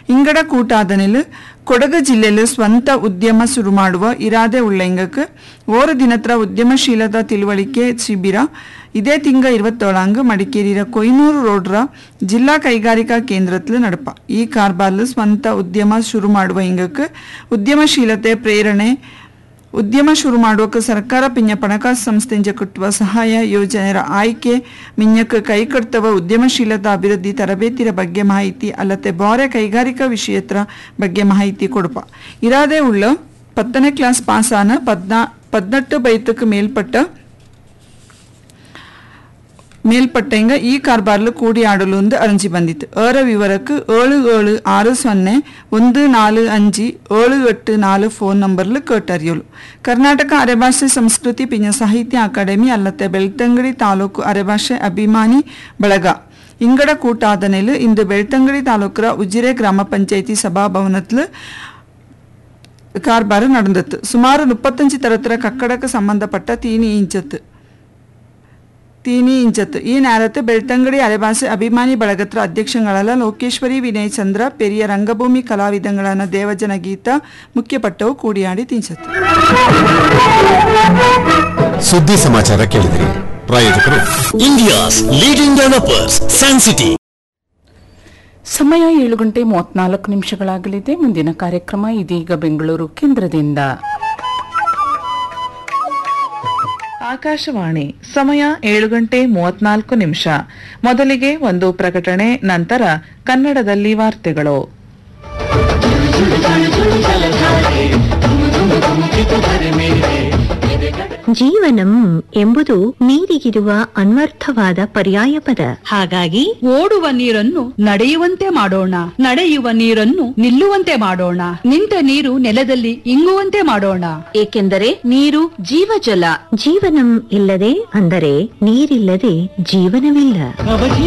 ಇಂಗಡ ಕೂಟಾದನಿಲ್ ಕೊಡಗು ಜಿಲ್ಲೆಯಲ್ಲಿ ಸ್ವಂತ ಉದ್ಯಮ ಶುರು ಮಾಡುವ ಇರಾದೆ ಉಳ್ಳಂಗಕ್ಕೆ ಓರು ದಿನತ್ರ ಉದ್ಯಮಶೀಲತಾ ತಿಳುವಳಿಕೆ ಶಿಬಿರ ಇದೇ ತಿಂಗ ഇരുപത്തോളാങ്ക് മടിക്കേരിയിലെ കൊയ്നൂർ റോഡ്ര ಜಿಲ್ಲಾ ಕೈಗಾರಿಕಾ ಕೇಂದ್ರത്തിൽ നടപ്പ ಈ ಕಾರ್ಬಾರ್ಲು ಸ್ವಂತ ಉದ್ಯಮ ಶುರು ಮಾಡುವ ಇಂಗಕ್ಕೆ ಉದ್ಯಮಶೀಲತೆ ಪ್ರೇರಣೆ ಉದ್ಯಮ ಶುರು ಮಾಡುವಕ್ಕೆ ಸರ್ಕಾರ ಪಿಂಜ ಪಣಕಾಸು ಸಂಸ್ಥೆಂಜ ಕಟ್ಟುವ ಸಹಾಯ ಯೋಜನೆಯ ಆಯ್ಕೆ ಮಿಂಜಕ್ಕೆ ಕೈಕಡ್ತವ ಉದ್ಯಮಶೀಲತಾ ಅಭಿವೃದ್ಧಿ ತರಬೇತಿರ ಬಗ್ಗೆ ಮಾಹಿತಿ ಅಲ್ಲದೆ ಬಾರೆ ಕೈಗಾರಿಕಾ ವಿಷಯತ್ರ ಬಗ್ಗೆ ಮಾಹಿತಿ ಕೊಡುಪ ಇರಾದೆ ಉಳ್ಳ ಪತ್ತನೇ ಕ್ಲಾಸ್ ಪಾಸಾನ ಪದ್ನಾ ಪದ್ನೆಟ್ಟು ಬೈತಕ್ಕೆ ಮೇಲ್ಪಟ್ಟ ಮೇಲ್ಪಟ್ಟಂಗ ಈ ಕಾರ್ಬಾರ್ಲು ಕೂಡಿ ಆಡಲು ಒಂದು ಅರಂಜಿ ಬಂದಿತ್ತು ಏರ ವಿವರಕ್ಕೆ ಏಳು ಏಳು ಆರು ಸೊನ್ನೆ ಒಂದು ನಾಲು ಅಂಜಿ ಏಳು ಎಟ್ಟು ನಾಲು ಫೋನ್ ನಂಬರ್ಲು ಕೇಟರಿಯಲು ಕರ್ನಾಟಕ ಅರೆಭಾಷೆ ಸಂಸ್ಕೃತಿ ಪಿಂಜ ಸಾಹಿತ್ಯ ಅಕಾಡೆಮಿ ಅಲ್ಲತ್ತೆ ಬೆಳ್ತಂಗಡಿ ತಾಲೂಕು ಅರೆಭಾಷೆ ಅಭಿಮಾನಿ ಬಳಗ ಇಂಗಡ ಕೂಟಾದನೆಲು ಇಂದು ಬೆಳ್ತಂಗಡಿ ತಾಲೂಕರ ಉಜಿರೆ ಗ್ರಾಮ ಪಂಚಾಯಿತಿ ಸಭಾಭವನತ್ಲು ಕಾರ್ಬಾರು நடந்தது ಸುಮಾರು ಮುಪ್ಪತ್ತಂಜು ತರತರ ಕಕ್ಕಡಕ್ಕೆ ಸಂಬಂಧಪಟ್ಟ ತೀನಿ ಇಂಚತ್ತು ತೀನಿ ಇಂಚತ್ತು ಈ ನೇರത്ത് ಬೆಳ್ತಂಗಡಿ ಅಲೆಭಾಷೆ ಅಭಿಮಾನಿ ಬಳಗತ್ರ ಅಧ್ಯಕ್ಷಗಳಲ್ಲ ಲೋಕೇಶ್ವರಿ ವಿನಯ್ ಚಂದ್ರ ಪೆರಿಯ ರಂಗಭೂಮಿ ಕಲಾವಿದಂಗಳನ್ನ ದೇವಜನ ಗೀತ ಮುಖ್ಯಪಟ್ಟವು ಕೂಡಿಯಾಡಿ ತಿಂಚತ್ತು ಸುದ್ದಿ ಸಮಾಚಾರ ಕೇಳಿದಿರಿ ಪ್ರಾಯೋಜಕರು ಇಂಡಿಯಾಸ್ ಲೀಡಿಂಗ್ ಡೆವಲಪರ್ಸ್ ಸ್ಯಾನ್ಸಿಟಿ ಸಮಯ ಏಳು ಗಂಟೆ ಮೂವತ್ನಾಲ್ಕು ನಿಮಿಷಗಳಾಗಲಿದೆ ಮುಂದಿನ ಕಾರ್ಯಕ್ರಮ ಇದೀಗ ಬೆಂಗಳೂರು ಕೇಂದ್ರದಿಂದ ಆಕಾಶವಾಣಿ ಸಮಯ ಏಳು ಗಂಟೆ ಮೂವತ್ನಾಲ್ಕು ನಿಮಿಷ ಮೊದಲಿಗೆ ಒಂದು ಪ್ರಕಟಣೆ ನಂತರ ಕನ್ನಡದಲ್ಲಿ ವಾರ್ತೆಗಳು ಜೀವನಂ ಎಂಬುದು ನೀರಿಗಿರುವ ಅನ್ವರ್ಥವಾದ ಪರ್ಯಾಯ ಪದ ಹಾಗಾಗಿ ಓಡುವ ನೀರನ್ನು ನಡೆಯುವಂತೆ ಮಾಡೋಣ ನಡೆಯುವ ನೀರನ್ನು ನಿಲ್ಲುವಂತೆ ಮಾಡೋಣ ನಿಂತ ನೀರು ನೆಲದಲ್ಲಿ ಇಂಗುವಂತೆ ಮಾಡೋಣ ಏಕೆಂದರೆ ನೀರು ಜೀವಜಲ ಜೀವನಂ ಇಲ್ಲದೆ ಅಂದರೆ ನೀರಿಲ್ಲದೆ ಜೀವನವಿಲ್ಲ